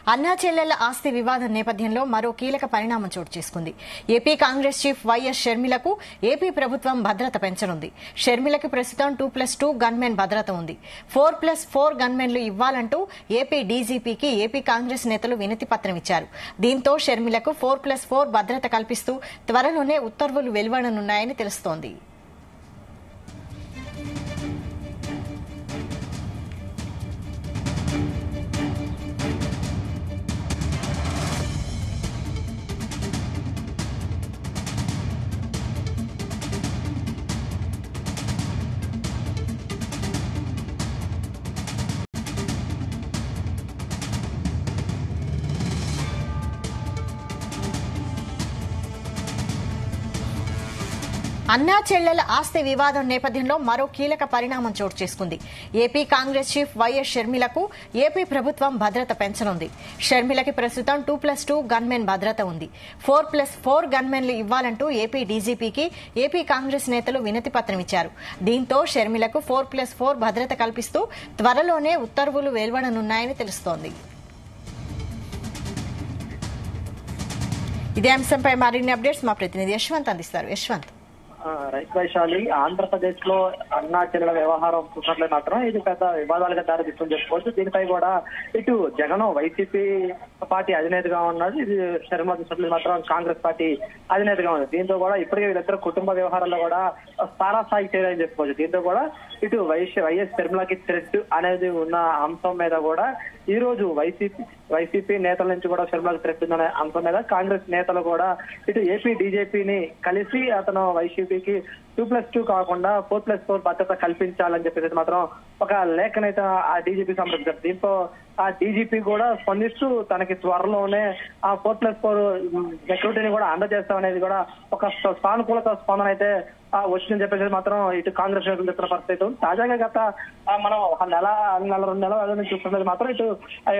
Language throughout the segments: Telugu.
అన్నా చెల్లెళ్ల ఆస్తి వివాదం నేపథ్యంలో మరో కీలక పరిణామం చోటు చేసుకుంది ఏపీ కాంగ్రెస్ చీఫ్ వైఎస్ షర్మిలకు ఏపీ ప్రభుత్వం భద్రత పెంచనుంది షర్మిలకి ప్రస్తుతం టూ ప్లస్ టూ గన్మెన్ భద్రత ఉంది ఫోర్ ప్లస్ ఫోర్ గన్మెన్లు ఇవ్వాలంటూ ఏపీ డీజీపీకి ఏపీ కాంగ్రెస్ నేతలు వినతి పత్రం ఇచ్చారు దీంతో షర్మిలకు ఫోర్ ప్లస్ ఫోర్ భద్రత కల్పిస్తూ త్వరలోనే ఉత్తర్వులు వెలువడనున్నాయని తెలుస్తోంది అన్నా చెల్లెల ఆస్తి వివాదం నేపథ్యంలో మరో కీలక పరిణామం చోటు చేసుకుంది ఏపీ కాంగ్రెస్ చీఫ్ వైఎస్ షర్మిలకు ఏపీ ప్రభుత్వం భద్రత పెంచనుంది షర్మిలకి ప్రస్తుతం టూ ప్లస్ టూ గన్మెన్ భద్రత ఉంది ఫోర్ ప్లస్ ఫోర్ గన్మెన్లు ఇవ్వాలంటూ ఏపీ డీజీపీకి ఏపీ కాంగ్రెస్ నేతలు వినతి పత్రం ఇచ్చారు దీంతో షర్మిలకు ఫోర్ ప్లస్ ఫోర్ భద్రత కల్పిస్తూ త్వరలోనే ఉత్తర్వులు వెలువడనున్నాయని తెలుస్తోంది ఇదే అంశంపై మరిన్ని అప్డేట్స్ మా ప్రతినిధి యశ్వంత్ అందిస్తారు యశ్వంత్ ఆ, రైట్ వైశాలి ఆంధ్రప్రదేశ్ లో అన్నా చెల్లెల వ్యవహారం చూసినట్లే మాత్రం ఇది పెద్ద వివాదాలుగా దారితీస్తుందని చెప్పుకోవచ్చు దీనిపై కూడా ఇటు జగన్ వైసీపీ పార్టీ అధినేతగా ఉన్నాడు ఇది శర్మ చూసినట్లు మాత్రం కాంగ్రెస్ పార్టీ అధినేతగా ఉంది దీంతో కూడా ఇప్పటికే వీళ్ళిద్దరు కుటుంబ వ్యవహారాల్లో కూడా స్థాయి చేయాలని చెప్పుకోవచ్చు దీంతో కూడా ఇటు వైఎస్ వైఎస్ శర్మలకి థ్రెట్ అనేది ఉన్న అంశం మీద కూడా ఈ రోజు వైసీపీ వైసీపీ నేతల నుంచి కూడా శర్మలకు థ్రెట్ ఉందనే అంశం మీద కాంగ్రెస్ నేతలు కూడా ఇటు ఏపీ డీజేపీని కలిసి అతను వైసీపీకి టూ ప్లస్ టూ కాకుండా ఫోర్ ప్లస్ ఫోర్ భద్రత కల్పించాలని చెప్పేసి మాత్రం ఒక లేఖనైతే ఆ డీజీపీ సంప్రదించారు దీంతో ఆ డీజీపీ కూడా స్పందిస్తూ తనకి త్వరలోనే ఆ ఫోర్ ప్లస్ ఫోర్ సెక్యూరిటీని కూడా అందజేస్తామనేది కూడా ఒక స- సానుకూలత స్పందన అయితే ఆ వచ్చిందని చెప్పేసి మాత్రం ఇటు కాంగ్రెస్ నేతలు చెప్తున్న పరిస్థితి అయితే ఉంది. తాజాగా గత ఆ, మనం ఒక నెల నెల రెండు నెలల వ్యవధిలో చూస్తున్నది మాత్రం ఇటు ఆ,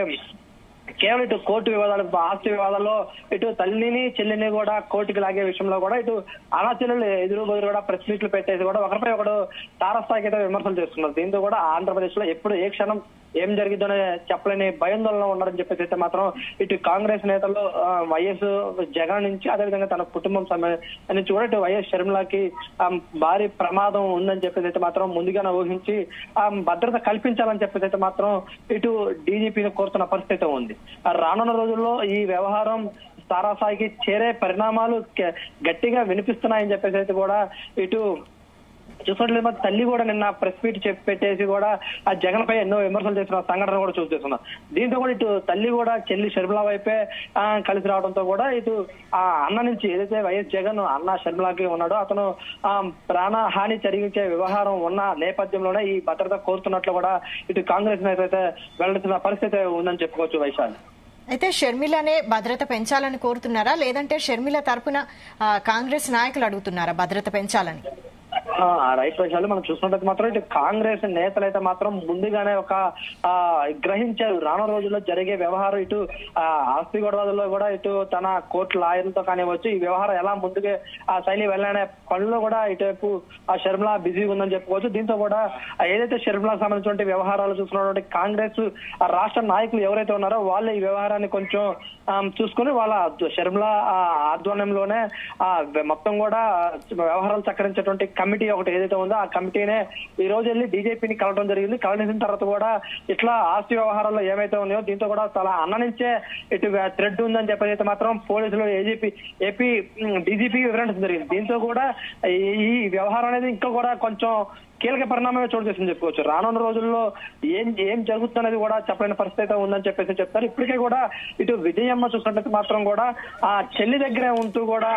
కేవలం ఇటు కోర్టు వివాదాలు ఆస్తి వివాదాల్లో ఇటు తల్లిని చెల్లిని కూడా కోర్టుకి లాగే విషయంలో కూడా ఇటు అనాచరులు ఎదురు బదులు కూడా ప్రెస్ మీట్లు పెట్టేసి కూడా ఒకరిపై ఒకడు తారస్థాయికి అయితే విమర్శలు చేస్తున్నారు దీంతో కూడా ఆంధ్రప్రదేశ్ లో ఎప్పుడు ఏ క్షణం ఏం జరిగిద్దోనే చెప్పలేని భయాందోళన ఉన్నారని చెప్పేసి అయితే మాత్రం ఇటు కాంగ్రెస్ నేతలు ఆ, వైఎస్ జగన్ నుంచి అదేవిధంగా తన కుటుంబం సమ- నుంచి కూడా ఇటు వైఎస్ షర్మిలకి ఆ, భారీ ప్రమాదం ఉందని చెప్పేసి అయితే మాత్రం ముందుగానే ఊహించి ఆ భద్రత కల్పించాలని చెప్పేసి అయితే మాత్రం ఇటు డీజీపీని కోరుతున్న పరిస్థితి అయితే ఉంది ఆ రానున్న రోజుల్లో ఈ వ్యవహారం తారాస్థాయికి చేరే పరిణామాలు గ- గట్టిగా వినిపిస్తున్నాయని చెప్పేసి అయితే కూడా ఇటు చూసినట్లయితే మరి తల్లి కూడా నిన్న ప్రెస్ మీట్ చెప్పి పెట్టేసి కూడా ఆ జగన్ పై ఎన్నో విమర్శలు చేసిన సంఘటన కూడా చూస్తున్నాం దీంతో కూడా ఇటు తల్లి కూడా చెల్లి షర్మిల వైపే ఆ, కలిసి రావడంతో కూడా ఇటు ఆ అన్న నుంచి ఏదైతే వైఎస్ జగన్ అన్న షర్మిలకి ఉన్నాడో అతను ఆ ప్రాణ హాని జరిగించే వ్యవహారం ఉన్న నేపథ్యంలోనే ఈ భద్రత కోరుతున్నట్లు కూడా ఇటు కాంగ్రెస్ నేత అయితే వెల్లడిస్తున్న పరిస్థితి ఉందని చెప్పుకోవచ్చు వైశాలి అయితే షర్మిలనే భద్రత పెంచాలని కోరుతున్నారా లేదంటే షర్మిల తరపున ఆ, కాంగ్రెస్ నాయకులు అడుగుతున్నారా భద్రత పెంచాలని ఆ, రైట్ విషయాలు మనం చూసినట్లయితే మాత్రం ఇటు కాంగ్రెస్ నేతలు అయితే మాత్రం ముందుగానే ఒక ఆ గ్రహించారు రానున్న రోజుల్లో జరిగే వ్యవహారం ఇటు ఆ, ఆస్తి గొడవలలో కూడా ఇటు తన కోర్టు లాయర్లతో కానివచ్చు ఈ వ్యవహారం ఎలా ముందుకే ఆ శైలి వెళ్ళనే పనుల్లో కూడా ఇటువైపు ఆ షర్మిల బిజీగా ఉందని చెప్పుకోవచ్చు దీంతో కూడా ఆ ఏదైతే షర్మిలకు సంబంధించిన వ్యవహారాలు చూస్తున్నటువంటి కాంగ్రెస్ ఆ రాష్ట్ర నాయకులు ఎవరైతే ఉన్నారో వాళ్ళు ఈ వ్యవహారాన్ని కొంచెం ఆ, చూసుకొని వాళ్ళ షర్మిల ఆ, ఆధ్వర్యంలోనే ఆ మొత్తం కూడా వ్యవహారాలు చక్కరించేటువంటి కమిటీ ఒకటి ఏదైతే ఉందో ఆ కమిటీనే ఈ రోజు వెళ్ళి డీజేపీని కలవడం జరిగింది కలిసిన తర్వాత కూడా ఇట్లా ఆస్తి వ్యవహారాల్లో ఏమైతే ఉన్నాయో దీంతో కూడా చాలా అన్న నుంచే ఇటు థ్రెడ్ ఉందని చెప్పేసి అయితే మాత్రం పోలీసులు ఏజీపీ ఏపీ డీజీపీ వివరించడం జరిగింది దీంతో కూడా ఈ- ఈ వ్యవహారం అనేది ఇంకా కూడా కొంచెం కీలక పరిణామమే చోటు చేసింది చెప్పుకోవచ్చు రానున్న రోజుల్లో ఏం ఏం జరుగుతున్నది కూడా చెప్పలేని పరిస్థితి అయితే ఉందని చెప్పేసి చెప్తారు ఇప్పటికే కూడా ఇటు విజయమ్మ చూసినట్లయితే మాత్రం కూడా ఆ చెల్లి దగ్గరే ఉంటూ కూడా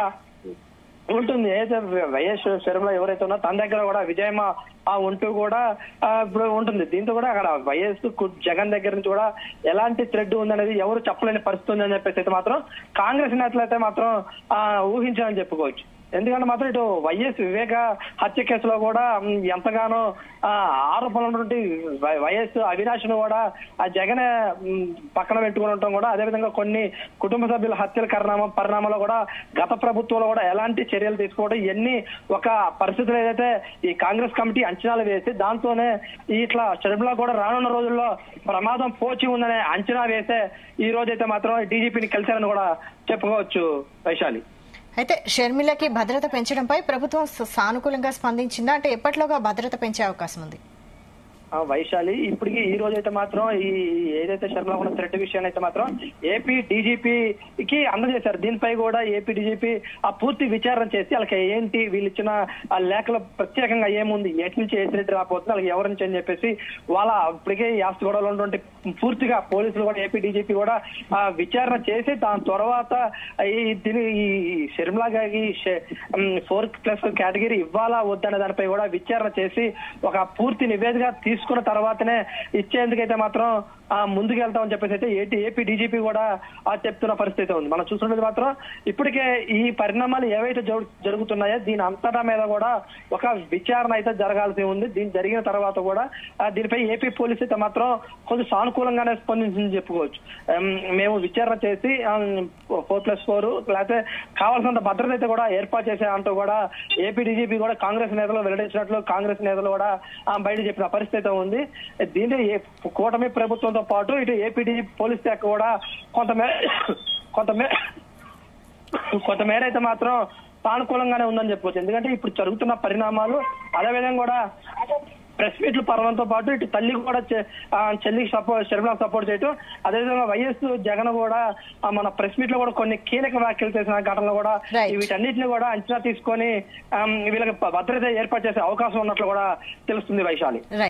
ఉంటుంది ఏదైతే వైఎస్ శర్మల ఎవరైతే ఉన్నారో తన దగ్గర కూడా విజయమ్మ ఆ ఉంటూ కూడా ఆ, ఇప్పుడు ఉంటుంది దీంతో కూడా అక్కడ వైఎస్ కు- జగన్ దగ్గర నుంచి కూడా ఎలాంటి థ్రెడ్ ఉందనేది ఎవరు చెప్పలేని పరిస్థితి ఉందని చెప్పేసి అయితే మాత్రం కాంగ్రెస్ నేతలు అయితే మాత్రం ఆ, ఊహించాలని చెప్పుకోవచ్చు ఎందుకంటే మాత్రం ఇటు వైఎస్ వివేక హత్య కేసులో కూడా ఉమ్, ఎంతగానో ఆ, ఆరోపణలు ఉన్నటువంటి వై- వైఎస్ అవినాష్ ను కూడా ఆ జగన్ ఉమ్, పక్కన పెట్టుకుని ఉండటం కూడా అదేవిధంగా కొన్ని కుటుంబ సభ్యుల హత్యల పరిణామం పరిణామంలో కూడా గత ప్రభుత్వంలో కూడా ఎలాంటి చర్యలు తీసుకోవడం ఇవన్నీ ఒక పరిస్థితులు ఏదైతే ఈ కాంగ్రెస్ కమిటీ అంచనాలు వేసి దాంతోనే ఈ ఇట్లా షర్మిల కూడా రానున్న రోజుల్లో ప్రమాదం పోచి ఉందనే అంచనా వేసే ఈ రోజైతే మాత్రం డీజీపీని కలిశారని కూడా చెప్పుకోవచ్చు వైశాలి అయితే షర్మిలకి భద్రత పెంచడంపై ప్రభుత్వం స- సానుకూలంగా స్పందించిందా అంటే ఎప్పట్లోగా భద్రత పెంచే అవకాశం ఉంది ఆ, వైశాలి ఇప్పటికి ఈ రోజు అయితే మాత్రం ఈ ఏదైతే శర్మల ఉన్న థ్రెట్ విషయాన్ని అయితే మాత్రం ఏపీ డీజీపీకి అందజేశారు దీనిపై కూడా ఏపీ డీజీపీ ఆ పూర్తి విచారణ చేసి వాళ్ళకి ఏంటి వీళ్ళు ఇచ్చిన ఆ లేఖలో ప్రత్యేకంగా ఏముంది ఎటు నుంచి ఏ థ్రెట్ రాబోతుంది వాళ్ళకి ఎవరి నుంచి అని చెప్పేసి వాళ్ళ ఇప్పటికే ఈ ఆస్తి గొడవలో ఉన్నటువంటి పూర్తిగా పోలీసులు కూడా ఏపీ డీజీపీ కూడా ఆ విచారణ చేసి దాని తర్వాత ఈ దీని ఈ షర్మిలా గారికి ఫోర్త్ ప్లస్ కేటగిరీ ఇవ్వాలా వద్దనే దానిపై కూడా విచారణ చేసి ఒక పూర్తి నివేదిక తీసుకున్న తర్వాతనే ఇచ్చేందుకైతే మాత్రం ఆ ముందుకు వెళ్తామని చెప్పేసి అయితే ఏటీ ఏపీ డీజీపీ కూడా ఆ చెప్తున్న పరిస్థితి ఉంది మనం చూస్తున్నది మాత్రం ఇప్పటికే ఈ పరిణామాలు ఏవైతే జరు- జరుగుతున్నాయో దీని అంతటా మీద కూడా ఒక విచారణ అయితే జరగాల్సి ఉంది దీని జరిగిన తర్వాత కూడా ఆ దీనిపై ఏపీ పోలీస్ అయితే మాత్రం కొంచెం సానుకూలంగానే స్పందించింది చెప్పుకోవచ్చు ఉమ్, మేము విచారణ చేసి ఫోర్ ప్లస్ ఫోర్ లేకపోతే కావాల్సినంత భద్రత అయితే కూడా ఏర్పాటు చేసే అంటూ కూడా ఏపీ డీజీపీ కూడా కాంగ్రెస్ నేతలు వెల్లడించినట్లు కాంగ్రెస్ నేతలు కూడా ఆ, బయట చెప్పిన పరిస్థితి అయితే ఉంది దీంతో ఏ- కూటమి ప్రభుత్వంతో పాటు ఇటు ఏపీ డీజీపీ పోలీస్ శాఖ కూడా కొంతమేర కొంతమేర కొంతమేర అయితే మాత్రం సానుకూలంగానే ఉందని చెప్పవచ్చు ఎందుకంటే ఇప్పుడు జరుగుతున్న పరిణామాలు అదేవిధంగా కూడా ప్రెస్ మీట్లు పర్వంతో పాటు ఇటు తల్లి కూడా చె- ఆ, చెల్లికి సపోర్ట్ షర్మిలా సపోర్ట్ చేయటం అదేవిధంగా వైఎస్ జగన్ కూడా ఆ, మన ప్రెస్ మీట్ లో కూడా కొన్ని కీలక వ్యాఖ్యలు చేసిన ఘటనలు కూడా Right. వీటన్నిటిని కూడా అంచనా తీసుకొని ఆమ్, వీళ్ళకి భద్రత ఏర్పాటు చేసే అవకాశం ఉన్నట్లు కూడా తెలుస్తుంది వైశాలి రైట్